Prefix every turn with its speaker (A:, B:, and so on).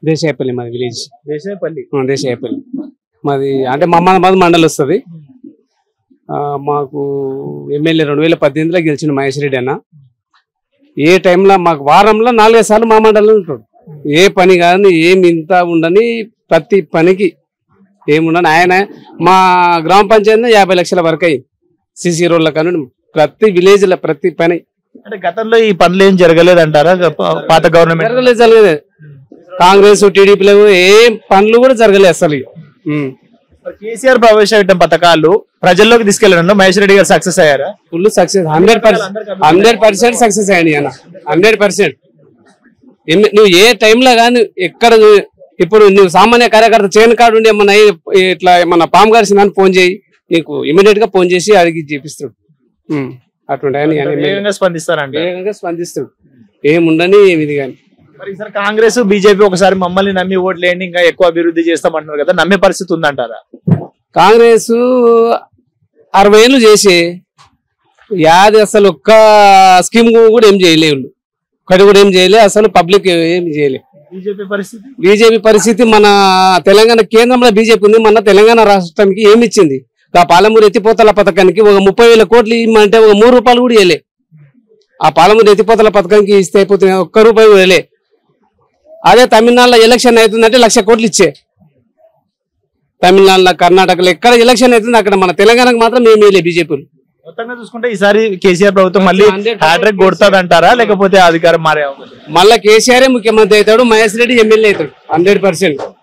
A: దేశాయపల్లి మాది విలేజ్
B: దేశాయపల్లి
A: దేశాయపల్లి మాది అంటే మహమ్మదాబాద్ మండల్ వస్తుంది మాకు ఎమ్మెల్యే రెండు వేల పద్దెనిమిదిలో గెలిచిన మహేష్ రెడ్డి అన్న ఏ టైంలో మాకు వారంలో నాలుగైదు సార్లు మా మండలంలో ఉంటాడు ఏ పని కానీ ఏమి ఇంత ఉండని ప్రతి పనికి ఏముండని ఆయన మా గ్రామ పంచాయతీ యాభై లక్షల వరకు అయ్యి సిసి రోడ్ల కానీ ప్రతి విలేజ్ లో ప్రతి పని
B: అంటే గతంలో ఈ పనులు ఏం జరగలేదంటారా గ- పాత గవర్నమెంట్
A: జరగలేదు జరగలేదు కాంగ్రెస్ టీడీపీలో ఏం పనులు కూడా జరగలేదు అసలు ఇక. ఉమ్.
B: కేసీఆర్ ప్రవేశపెట్టిన పథకాలు ప్రజల్లోకి తీసుకెళ్లడంలో మహేష్ రెడ్డి గారు సక్సెస్ అయ్యారా
A: full success hundred percent hundred percent success అయ్యాడు అన్న హండ్రెడ్ పర్సెంట్ నువ్వు ఏ టైంలో కానీ ఎక్కడ నువ్వు- ఇప్పుడు నువ్వు సామాన్య కార్యకర్త చేయని కాడు ఉండి ఏమన్నా అయ్యి ఇట్లా ఏమన్నా పాము గారిసిందని ఫోన్ చేయి నీకు ఇమీడియట్ గా ఫోన్ చేసి అడిగి చేపిస్తాడు ఉమ్. అటువంటి ఆయన ఆయన
B: వేగంగా స్పందిస్తారంట
A: వేగంగా స్పందిస్తాడు ఏముండని ఏమి ఇది కానీ
B: మరి ఈసారి కాంగ్రెస్ బీజేపీ ఒకసారి మమ్మల్ని నమ్మి ఓట్లు వేయండి ఇంకా ఎక్కువ అభివృద్ధి చేస్తామంటున్నారు కదా నమ్మే పరిస్థితి ఉందంటారా
A: కాంగ్రెస్ అరవై ఏళ్ళు చేసి యాది అసలు ఒక్క స్కీమ్ కూడా ఏం చేయలేదు ఒకటి కూడా ఏం చేయలే అసలు పబ్లిక్ ఏం చేయలే
B: బీజేపీ పరిస్థితి
A: బీజేపీ పరిస్థితి మన తెలంగాణ కేంద్రంలో బీజేపీ ఉంది మన తెలంగాణ రాష్ట్రానికి ఏమి ఇచ్చింది ఆ పాలమూరు ఎత్తిపోతల పథకానికి ఒక ముప్పై వేల కోట్లు ఇమ్మంటే ఒక మూడు రూపాయలు కూడా ఇవ్వలే ఆ పాలమూరు ఎత్తిపోతల పథకానికి ఇస్తే అయిపోతుంది ఒక్క రూపాయి కూడా ఇవ్వలే అదే తమిళనాడులో ఎలక్షన్ అవుతుందంటే లక్ష కోట్లు ఇచ్చే తమిళనాడులో కర్ణాటకలో ఎక్కడ ఎలక్షన్ అవుతుంది అక్కడ మన తెలంగాణకు మాత్రం ఏమీ ఇవ్వలే బీజేపీ
B: మొత్తంగా చూసుకుంటే ఈసారి కేసీఆర్ ప్రభుత్వం మళ్ళీ
A: 100%
B: హ్యాట్రిక్ కొడుతుందంటారా లేకపోతే అధికారం మారే అవకాశం
A: మళ్ళా కేసీఆర్ ముఖ్యమంత్రి అవుతాడు మహేష్ రెడ్డి ఎమ్మెల్యే అవుతాడు హండ్రెడ్ పర్సెంట్